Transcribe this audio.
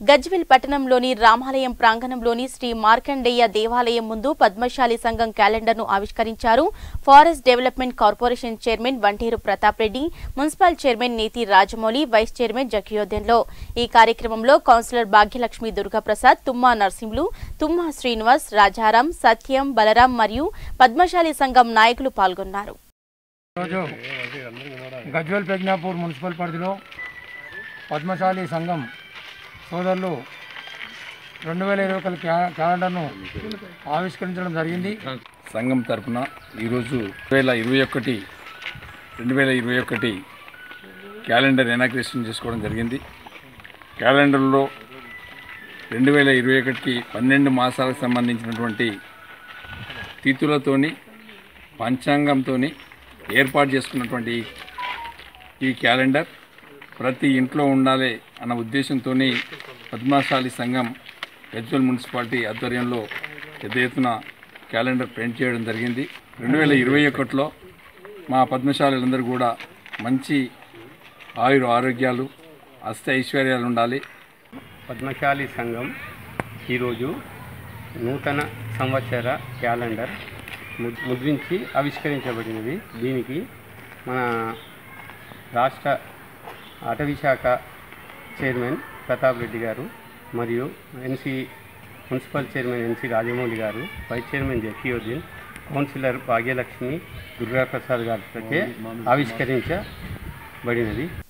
గజ్వెల్ పట్టణంలోని రామాలయం ప్రాంగణంలోని శ్రీ మార్కండేయ దేవాలయం ముందు పద్మశాలి సంఘం క్యాలెండర్ను ఆవిష్కరించారు forest development corporation chairman Vanteru Pratap Reddy municipal chairman Neti Rajamouli vice chairman జకియోదెన్లో ఈ కార్యక్రమంలో కౌన్సిలర్ భాగ్యలక్ష్మి దుర్గాప్రసాద్ తుమ్మా నర్సింహులు తుమ్మా శ్రీనివాస్ రాజారాం సత్యం బలరాం మరియు పద్మశాలి సంఘం నాయకులు పాల్గొన్నారు ఈరోజు గజ్వెల్ ప్రజ్ఞాపూర్ మున్సిపల్ పరిధిలో పద్మశాలి సంఘం సోదరులు రెండు వేల ఇరవై ఒకటి క్యా క్యాలెండర్ను ఆవిష్కరించడం జరిగింది సంఘం తరపున ఈరోజు వేల ఇరవై ఒకటి రెండు వేల ఇరవై ఒకటి క్యాలెండర్ ఎనాగ్రేషన్ చేసుకోవడం జరిగింది క్యాలెండర్లో రెండు వేల ఇరవై ఒకటికి పన్నెండు మాసాలకు సంబంధించినటువంటి తిథులతోని పంచాంగంతో ఏర్పాటు చేసుకున్నటువంటి ఈ క్యాలెండర్ ప్రతి ఇంట్లో ఉండాలి అన్న ఉద్దేశంతో పద్మశాలి సంఘం గజ్వల్ మున్సిపాలిటీ ఆధ్వర్యంలో పెద్ద ఎత్తున క్యాలెండర్ ప్రింట్ చేయడం జరిగింది రెండు వేల ఇరవై ఒకటిలో మా పద్మశాలులందరూ కూడా మంచి ఆయుర ఆరోగ్యాలు అష్ట ఐశ్వర్యాలు ఉండాలి పద్మశాలి సంఘం ఈరోజు నూతన సంవత్సర క్యాలెండర్ ము- ముద్రించి ఆవిష్కరించబడినది దీనికి మన రాష్ట్ర అటవీ శాఖ చైర్మన్ ప్రతాప్ రెడ్డి గారు మరియు NC municipal chairman NC Rajamouli garu vice chairman Zakiuddin councillor Bhagyalakshmi Durgaprasad గారితో ఆవిష్కరించబడినది